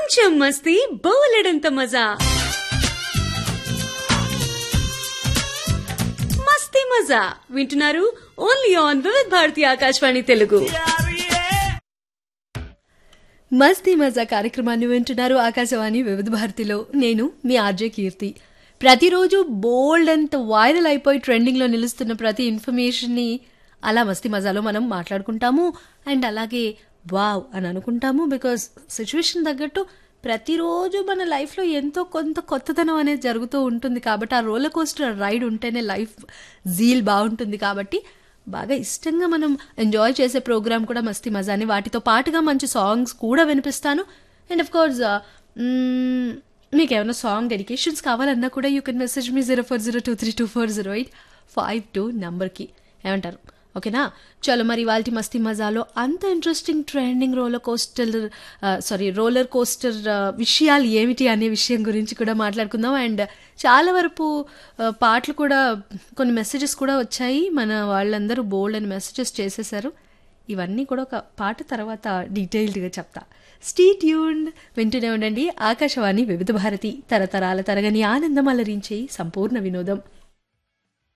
కొంచెం మస్తీ బోలెడంత మజా మస్తీ మజా వింటున్నారు ఓన్లీ ఆన్ వివిధ్ భారతి ఆకాశవాణి తెలుగు మస్తీ మజా కార్యక్రమాన్ని వింటున్నారు ఆకాశవాణి వివిధ భారతిలో నేను మీ ఆర్జే కీర్తి ప్రతిరోజు బోల్డ్ అంత వైరల్ అయిపోయి ట్రెండింగ్లో నిలుస్తున్న ప్రతి ఇన్ఫర్మేషన్ని అలా మస్తీ మజాలో మనం మాట్లాడుకుంటాము అండ్ అలాగే వావ్ అని అనుకుంటాము బికాస్ సిచ్యువేషన్ తగ్గట్టు ప్రతిరోజు మన లైఫ్లో ఎంతో కొంత కొత్తదనం అనేది జరుగుతూ ఉంటుంది కాబట్టి ఆ రోలర్ కోస్టర్ రైడ్ ఉంటేనే లైఫ్ జీల్ బాగుంటుంది కాబట్టి బాగా ఇష్టంగా మనం ఎంజాయ్ చేసే ప్రోగ్రామ్ కూడా మస్తీ మజాని వాటితో పాటుగా మంచి సాంగ్స్ కూడా వినిపిస్తాను అండ్ ఆఫ్ కోర్స్ మీకు ఏమైనా సాంగ్ డెడికేషన్స్ కావాలన్నా కూడా you can message me zero four zero two three two four zero eight five two నంబర్కి ఏమంటారు ఓకేనా చలో మరి వాళ్ళ మస్తీ మజాలో అంత interesting trending roller coaster sorry roller coaster విషయాలు ఏమిటి అనే విషయం గురించి కూడా మాట్లాడుకుందాం అండ్ చాలా వరకు ఆ, పాటలు కూడా కొన్ని మెసేజెస్ కూడా వచ్చాయి మన వాళ్ళందరూ బోల్డ్ అని మెసేజెస్ చేసేసారు ఇవన్నీ కూడా ఒక పాట తర్వాత డీటెయిల్డ్గా చెప్తా స్టీ ట్యూన్డ్ వింటూనే ఉండండి ఆకాశవాణి వివిధ భారతి తరతరాల తరగని ఆనందం అలరించే సంపూర్ణ వినోదం